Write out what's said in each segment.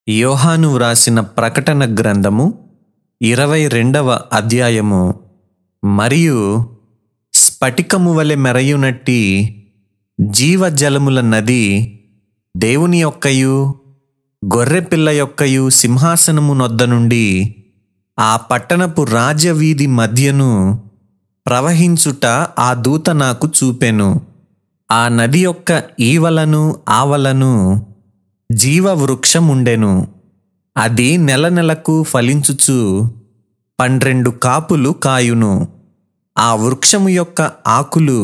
యోహాను వ్రాసిన ప్రకటన గ్రంథము ఇరవై రెండవ అధ్యాయము మరియు స్ఫటికము వలె మెరయునట్టి జీవజలముల నది దేవుని యొక్కయు గొర్రెపిల్ల యొక్కయు సింహాసనము నొద్ద నుండి ఆ పట్టణపు రాజవీధి మధ్యను ప్రవహించుట ఆ దూత నాకు చూపెను ఆ నది యొక్క ఈవలను ఆవలను జీవవృక్షముండెను అది నెల నెలకు ఫలించుచు పన్నెండు కాపులు కాయును ఆ వృక్షము యొక్క ఆకులు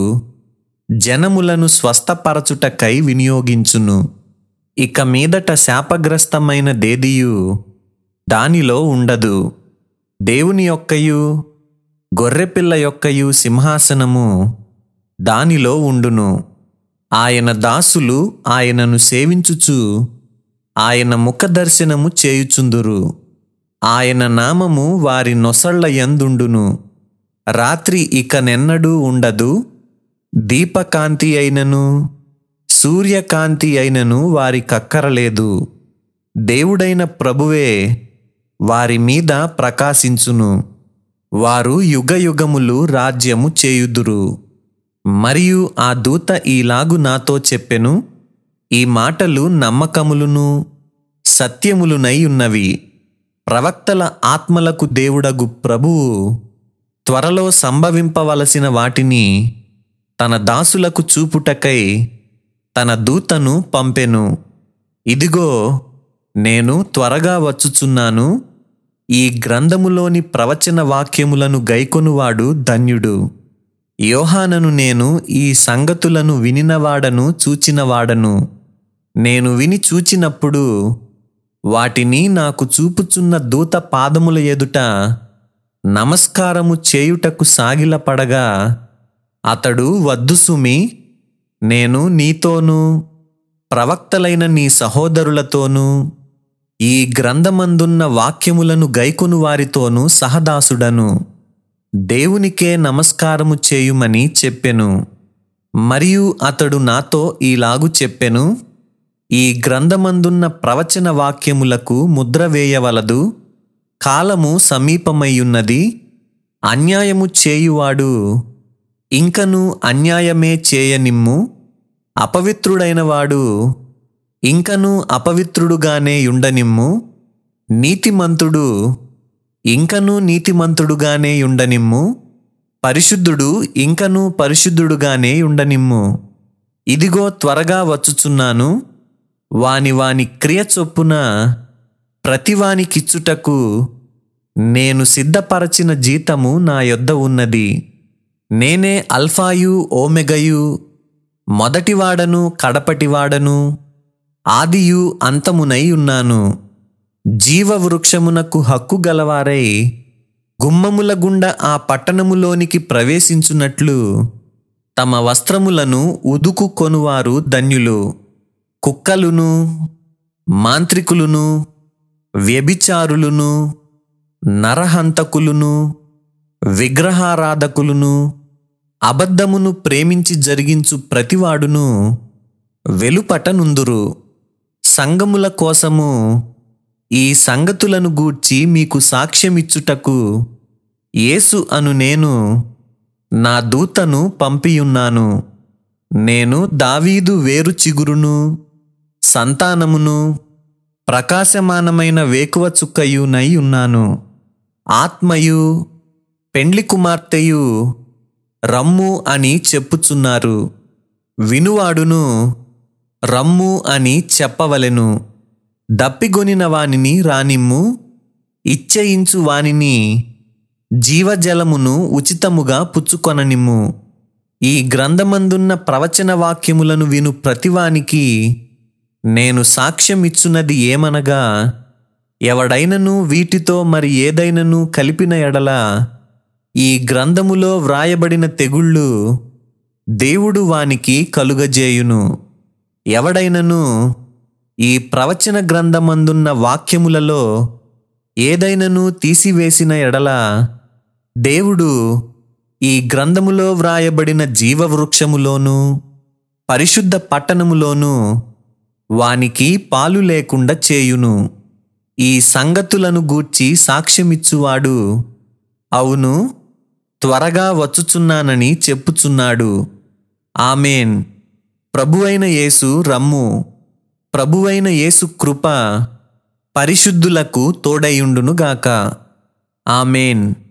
జనములను స్వస్థపరచుటకై వినియోగించును ఇక మీదట శాపగ్రస్తమైన దేదియు దానిలో ఉండదు దేవుని యొక్కయు గొర్రెపిల్ల యొక్కయు సింహాసనము దానిలో ఉండును ఆయన దాసులు ఆయనను సేవించుచు ఆయన ముఖదర్శనము చేయుచుందురు ఆయన నామము వారి నొసళ్ల యందుండును రాత్రి ఇక నెన్నడూ ఉండదు దీపకాంతి అయినను సూర్యకాంతి అయినను వారి కక్కరలేదు దేవుడైన ప్రభువే వారి మీద ప్రకాశించును వారు యుగయుగములు రాజ్యము చేయుదురు మరియు ఆ దూత ఈలాగు నాతో చెప్పెను ఈ మాటలు నమ్మకములును సత్యములునై ఉన్నవి ప్రవక్తల ఆత్మలకు దేవుడగు ప్రభువు త్వరలో సంభవింపవలసిన వాటిని తన దాసులకు చూపుటకై తన దూతను పంపెను ఇదిగో నేను త్వరగా వచ్చుచున్నాను ఈ గ్రంథములోని ప్రవచన వాక్యములను గైకొనువాడు ధన్యుడు యోహానను నేను ఈ సంగతులను వినినవాడను చూచినవాడను నేను విని చూచినప్పుడు వాటిని నాకు చూపుచున్న దూత పాదముల ఎదుట నమస్కారము చేయుటకు సాగిలపడగా అతడు వద్దు సుమి నేను నీతోనూ ప్రవక్తలైన నీ సహోదరులతోనూ ఈ గ్రంథమందున్న వాక్యములను గైకొను వారితోనూ సహదాసుడను దేవునికే నమస్కారము చేయుమని చెప్పెను మరియు అతడు నాతో ఈలాగు చెప్పెను ఈ గ్రంథమందున్న ప్రవచన వాక్యములకు ముద్ర వేయవలదు కాలము సమీపమయ్యున్నది అన్యాయము చేయువాడు ఇంకను అన్యాయమే చేయనిమ్ము అపవిత్రుడైన వాడు ఇంకను అపవిత్రుడుగానే యుండనిమ్ము నీతిమంతుడు ఇంకను నీతిమంతుడుగానే యుండనిమ్ము పరిశుద్ధుడు ఇంకను పరిశుద్ధుడుగానే ఉండనిమ్ము ఇదిగో త్వరగా వచ్చుచున్నాను వాని వాని క్రియ చొప్పున ప్రతివానికిచ్చుటకు నేను సిద్ధపరచిన జీతము నా యొద్ద ఉన్నది నేనే అల్ఫాయు ఓమెగయు మొదటివాడను కడపటివాడను ఆదియు అంతమునై ఉన్నాను జీవవృక్షమునకు హక్కు గలవారై గుమ్మముల గుండా ఆ పట్టణములోనికి ప్రవేశించున్నట్లు తమ వస్త్రములను ఉదుకు కొనువారు ధన్యులు కుక్కలును మాంత్రికులును వ్యభిచారులును నరహంతకులును విగ్రహారాధకులును అబద్ధమును ప్రేమించి జరిగించు ప్రతివాడును వెలుపటనుందురు సంగముల కోసము ఈ సంగతులను గూర్చి మీకు సాక్ష్యమిచ్చుటకు యేసు అను నేను నా దూతను పంపియున్నాను నేను దావీదు వేరు చిగురును సంతానమును ప్రకాశమానమైన వేకువ చుక్కయునై ఉన్నాను ఆత్మయు పెండ్లి కుమార్తెయు రమ్ము అని చెప్పుచున్నారు వినువాడును రమ్ము అని చెప్పవలెను దప్పిగొనిన వానిని రానిమ్ము ఇచ్చయించు వానిని జీవజలమును ఉచితముగా పుచ్చుకొననిమ్ము ఈ గ్రంథమందున్న ప్రవచన వాక్యములను విను ప్రతివానికి నేను సాక్ష్యమిచ్చున్నది ఏమనగా ఎవడైనను వీటితో మరి ఏదైనను కలిపిన ఎడల ఈ గ్రంథములో వ్రాయబడిన తెగుళ్ళు దేవుడు వానికి కలుగజేయును ఎవడైనను ఈ ప్రవచన గ్రంథమందున్న వాక్యములలో ఏదైనను తీసివేసిన ఎడల దేవుడు ఈ గ్రంథములో వ్రాయబడిన జీవవృక్షములోను పరిశుద్ధ పట్టణములోను వానికి పాలు లేకుండా చేయును ఈ సంగతులను గూర్చి సాక్ష్యమిచ్చువాడు అవును త్వరగా వచ్చుచున్నానని చెప్పుచున్నాడు ఆమెన్ ప్రభువైన యేసు రమ్ము ప్రభువైన యేసు కృప పరిశుద్ధులకు తోడయుండునుగాక ఆమెన్